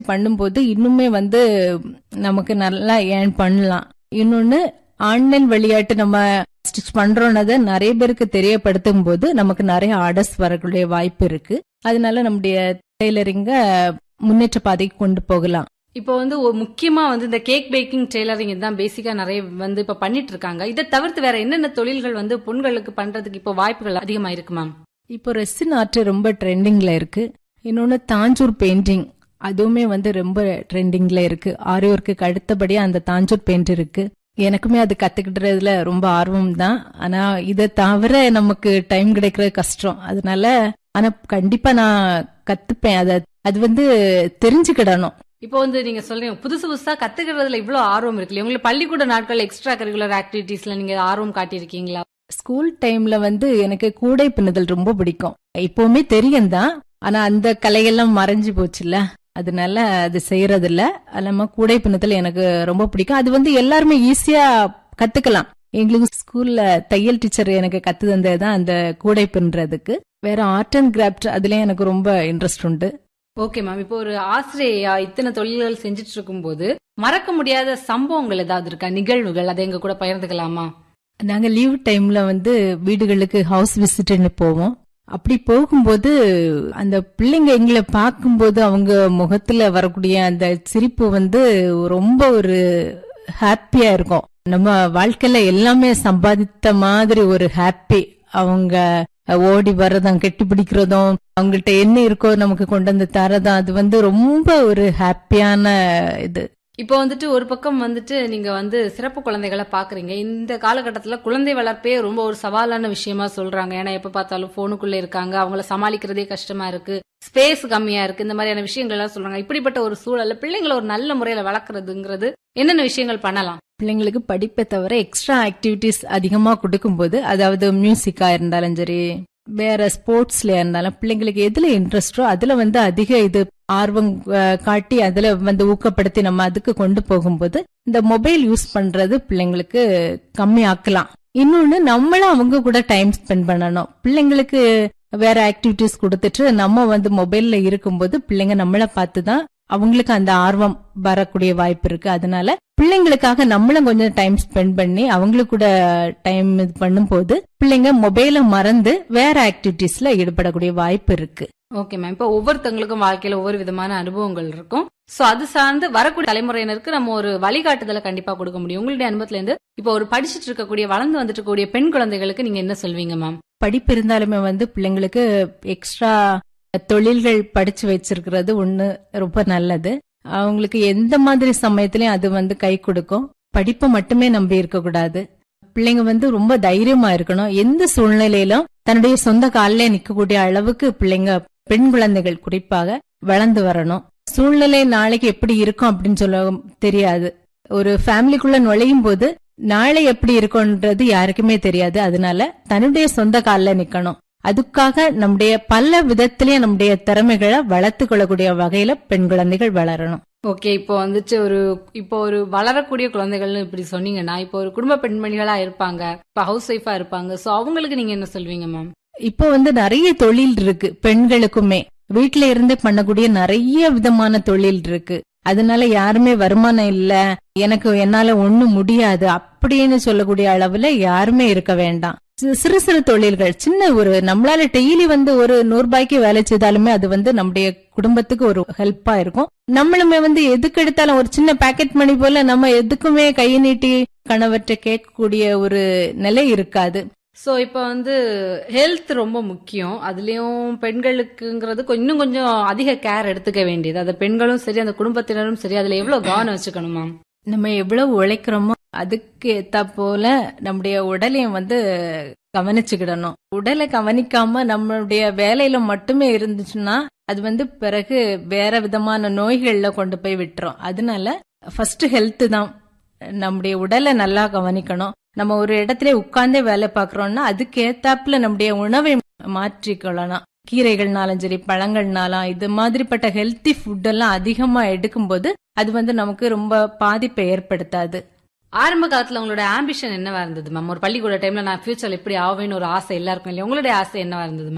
பண்ணும்போது இன்னுமே வந்து நமக்கு நல்லா ஏர்ன் பண்ணலாம் இன்னொன்னு ஆன்லைன் விளையாட்டு நம்ம ஸ்டிச் பண்றோம்னதை நிறைய பேருக்கு தெரியப்படுத்தும் போது நமக்கு நிறைய ஆர்டர்ஸ் வரக்கூடிய வாய்ப்பு இருக்கு அதனால நம்முடைய டெய்லரிங்க முன்னேற்ற பாதைக்கு கொண்டு போகலாம் இப்போ வந்து ஒரு முக்கியமா வந்து இந்த கேக் பேக்கிங் டெய்லரிங் தான் பேசிக்கா நிறைய வந்து இப்ப பண்ணிட்டு இருக்காங்க இதை தவிர்த்து வேற என்னென்ன தொழில்கள் வந்து பெண்களுக்கு பண்றதுக்கு இப்போ வாய்ப்புகள் அதிகமா இருக்கு மேம் இப்போ ரெசின் ஆர்ட் ரொம்ப ட்ரெண்டிங்ல இருக்கு இன்னொன்னு தாஞ்சூர் பெயிண்டிங் அதுவுமே வந்து ரொம்ப ட்ரெண்டிங்ல இருக்கு ஆரி ஒர்க்குக்கு அடுத்தபடியா அந்த தாஞ்சூர் பெயிண்ட் இருக்கு எனக்குமே அது கத்துக்கிட்டதுல ரொம்ப ஆர்வம் தான் ஆனா இதை தவிர நமக்கு டைம் கிடைக்கிறது கஷ்டம் அதனால ஆனா கண்டிப்பா நான் கத்துப்பேன் அத அது வந்து தெரிஞ்சுக்கிடணும் இப்போ வந்து நீங்க சொல்றீங்க புதுசு புதுசா கத்துக்கிறதுல இவ்வளவு ஆர்வம் இருக்கு இல்லையா உங்களுக்கு பள்ளிக்கூட நாட்கள் எக்ஸ்ட்ரா கரிக்குலர் ஆக்டிவிட்டீஸ்ல நீங்க ஆர்வம் காட்டியிருக்கீங்களா ஸ்கூல் டைம்ல வந்து எனக்கு கூடை பின்னுதல் ரொம்ப பிடிக்கும் இப்பவுமே தெரியும் தான் ஆனா அந்த கலையெல்லாம் மறைஞ்சு போச்சுல்ல அதனால அது செய்யறது இல்ல இல்லாம கூடை பின்னுதல் எனக்கு ரொம்ப பிடிக்கும் அது வந்து எல்லாருமே ஈஸியா கத்துக்கலாம் எங்களுக்கு ஸ்கூல்ல தையல் டீச்சர் எனக்கு கத்து தந்ததுதான் அந்த கூடை பின்னுறதுக்கு வேற ஆர்ட் அண்ட் கிராஃப்ட் அதுலயும் எனக்கு ரொம்ப இன்ட்ரெஸ்ட் உண்டு ஓகே மேம் இப்போ ஒரு ஆசிரியையா இத்தனை தொழில்கள் செஞ்சுட்டு இருக்கும்போது மறக்க முடியாத சம்பவங்கள் ஏதாவது இருக்கா நிகழ்வுகள் அதை எங்க கூட பகிர்ந்துக்கலாமா நாங்க லீவ் டைம்ல வந்து வீடுகளுக்கு ஹவுஸ் விசிட்னு போவோம் அப்படி போகும்போது அந்த பிள்ளைங்க எங்களை பார்க்கும்போது அவங்க முகத்துல வரக்கூடிய அந்த சிரிப்பு வந்து ரொம்ப ஒரு ஹாப்பியா இருக்கும் நம்ம வாழ்க்கையில எல்லாமே சம்பாதித்த மாதிரி ஒரு ஹாப்பி அவங்க ஓடி வர்றதும் கெட்டி பிடிக்கிறதும் அவங்கள்ட்ட என்ன இருக்கோ நமக்கு கொண்டு வந்து தரதும் அது வந்து ரொம்ப ஒரு ஹாப்பியான இது இப்போ வந்துட்டு ஒரு பக்கம் வந்துட்டு நீங்க வந்து சிறப்பு குழந்தைகளை பாக்குறீங்க இந்த காலகட்டத்துல குழந்தை வளர்ப்பே ரொம்ப ஒரு சவாலான விஷயமா சொல்றாங்க ஏன்னா எப்ப பார்த்தாலும் போனுக்குள்ள இருக்காங்க அவங்கள சமாளிக்கிறதே கஷ்டமா இருக்கு ஸ்பேஸ் கம்மியா இருக்கு இந்த மாதிரியான விஷயங்கள் எல்லாம் சொல்றாங்க இப்படிப்பட்ட ஒரு சூழல்ல பிள்ளைங்களை ஒரு நல்ல முறையில வளர்க்கறதுங்கிறது என்னென்ன விஷயங்கள் பண்ணலாம் பிள்ளைங்களுக்கு படிப்பை தவிர எக்ஸ்ட்ரா ஆக்டிவிட்டிஸ் அதிகமா கொடுக்கும்போது அதாவது மியூசிக்கா இருந்தாலும் சரி வேற ஸ்போர்ட்ஸ்ல இருந்தாலும் பிள்ளைங்களுக்கு எதுல இன்ட்ரெஸ்டோ அதுல வந்து அதிக இது ஆர்வம் அஹ், காட்டி அதுல வந்து ஊக்கப்படுத்தி நம்ம அதுக்கு கொண்டு போகும்போது இந்த மொபைல் யூஸ் பண்றது பிள்ளைங்களுக்கு கம்மி ஆக்கலாம் இன்னொன்னு நம்மளும் அவங்க கூட டைம் ஸ்பெண்ட் பண்ணணும் பிள்ளைங்களுக்கு வேற ஆக்டிவிட்டிஸ் கொடுத்துட்டு நம்ம வந்து மொபைல்ல இருக்கும்போது பிள்ளைங்க நம்மள பார்த்து தான் அவங்களுக்கு அந்த ஆர்வம் வரக்கூடிய வாய்ப்பு இருக்கு அதனால பிள்ளைங்களுக்காக நம்மளும் கொஞ்சம் டைம் ஸ்பெண்ட் பண்ணி அவங்களுக்கு கூட டைம் இது பண்ணும்போது பிள்ளைங்க மொபைலை மறந்து வேற ஆக்டிவிட்டிஸ்ல ஈடுபடக்கூடிய வாய்ப்பு இருக்கு ஓகே மேம் இப்போ ஒவ்வொருத்தவங்களுக்கும் வாழ்க்கையில ஒவ்வொரு விதமான அனுபவங்கள் இருக்கும் சோ அது சார்ந்து வரக்கூடிய தலைமுறையினருக்கு நம்ம ஒரு வழிகாட்டுதலை கண்டிப்பா கொடுக்க முடியும் உங்களுடைய அனுபவத்துல இருந்து இப்போ ஒரு படிச்சிட்டு இருக்கக்கூடிய வளர்ந்து வந்துட்டு இருக்கக்கூடிய பெண் குழந்தைகளுக்கு நீங்க என்ன சொல்வீங்க மேம் படிப்பு இருந்தாலுமே வந்து பிள்ளைங்களுக்கு எக்ஸ்ட்ரா தொழில்கள் படிச்சு வச்சிருக்கிறது ஒண்ணு ரொம்ப நல்லது அவங்களுக்கு எந்த மாதிரி சமயத்திலயும் அது வந்து கை கொடுக்கும் படிப்பை மட்டுமே நம்பி இருக்க கூடாது பிள்ளைங்க வந்து ரொம்ப தைரியமா இருக்கணும் எந்த சூழ்நிலையிலும் தன்னுடைய சொந்த காலிலே நிக்கக்கூடிய அளவுக்கு பிள்ளைங்க பெண் குழந்தைகள் குறிப்பாக வளர்ந்து வரணும் சூழ்நிலை நாளைக்கு எப்படி இருக்கும் அப்படின்னு சொல்ல தெரியாது ஒரு ஃபேமிலிக்குள்ள நுழையும் போது நாளை எப்படி இருக்கும்ன்றது யாருக்குமே தெரியாது அதனால தன்னுடைய சொந்த கால்ல நிக்கணும் அதுக்காக நம்முடைய பல விதத்திலேயே நம்முடைய திறமைகளை வளர்த்து கொள்ளக்கூடிய வகையில பெண் குழந்தைகள் வளரணும் ஓகே இப்போ வந்துட்டு ஒரு இப்போ ஒரு வளரக்கூடிய குழந்தைகள்னு இப்படி சொன்னீங்கன்னா இப்போ ஒரு குடும்ப பெண்மணிகளா இருப்பாங்க இப்போ ஹவுஸ் ஒய்ஃபா இருப்பாங்க சோ அவங்களுக்கு நீங்க என்ன சொல்வீங்க மேம் இப்போ வந்து நிறைய தொழில் இருக்கு பெண்களுக்குமே வீட்ல இருந்தே பண்ணக்கூடிய நிறைய விதமான தொழில் இருக்கு அதனால யாருமே வருமானம் இல்ல எனக்கு என்னால ஒண்ணும் முடியாது அப்படின்னு சொல்லக்கூடிய அளவுல யாருமே இருக்க வேண்டாம் சி- சிறு சிறு தொழில்கள் சின்ன ஒரு நம்மளால டெய்லி வந்து ஒரு நூறு ரூபாய்க்கு வேலை செய்தாலுமே அது வந்து நம்முடைய குடும்பத்துக்கு ஒரு ஹெல்ப்பா இருக்கும் நம்மளுமே வந்து எதுக்கு எடுத்தாலும் ஒரு சின்ன பாக்கெட் மணி போல நம்ம எதுக்குமே கை நீட்டி கணவர்கிட்ட கேட்கக்கூடிய ஒரு நிலை இருக்காது சோ இப்போ வந்து ஹெல்த் ரொம்ப முக்கியம் அதுலயும் பெண்களுக்குங்கிறது கொ- இன்னும் கொஞ்சம் அதிக கேர் எடுத்துக்க வேண்டியது அது பெண்களும் சரி அந்த குடும்பத்தினரும் சரி அதுல எவ்வளவு கவனம் வச்சுக்கணும் மேம் நம்ம எவ்வளவு உழைக்கிறோமோ அதுக்கு ஏத்தா போல நம்முடைய உடலையும் வந்து கவனிச்சுக்கிடணும் உடலை கவனிக்காம நம்மளுடைய வேலையில மட்டுமே இருந்துச்சுன்னா அது வந்து பிறகு வேற விதமான நோய்கள்ல கொண்டு போய் விட்டுரும் அதனால ஃபர்ஸ்ட் ஹெல்த் தான் நம்முடைய உடலை நல்லா கவனிக்கணும் நம்ம ஒரு இடத்துல உட்கார்ந்தே வேலை பார்க்கறோம்னா அதுக்கு ஏத்தாப்புல நம்முடைய உணவை மாற்றிக்கொள்ளலாம் கீரைகள்னாலும் சரி பழங்கள்னாலும் இது மாதிரிப்பட்ட ஹெல்த்தி ஃபுட் எல்லாம் அதிகமா எடுக்கும்போது அது வந்து நமக்கு ரொம்ப பாதிப்பை ஏற்படுத்தாது ஆரம்ப காலத்துல உங்களோட ஆம்பிஷன் என்னவா இருந்தது மேம் ஒரு பள்ளிக்கூட டைம்ல நான் ஃபியூச்சர்ல இப்படி ஆவேன்னு ஒரு ஆசை எல்லாருக்கும் இல்லையா உங்களுடைய ஆசை என்னவா இருந்தது மேம்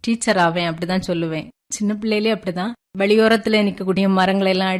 டீச்சர் ஆவேன் அப்படிதான் சொல்லுவேன் சின்ன பிள்ளையிலே அப்படிதான் வழியோரத்துல நிக்கக்கூடிய மரங்களை எல்லாம்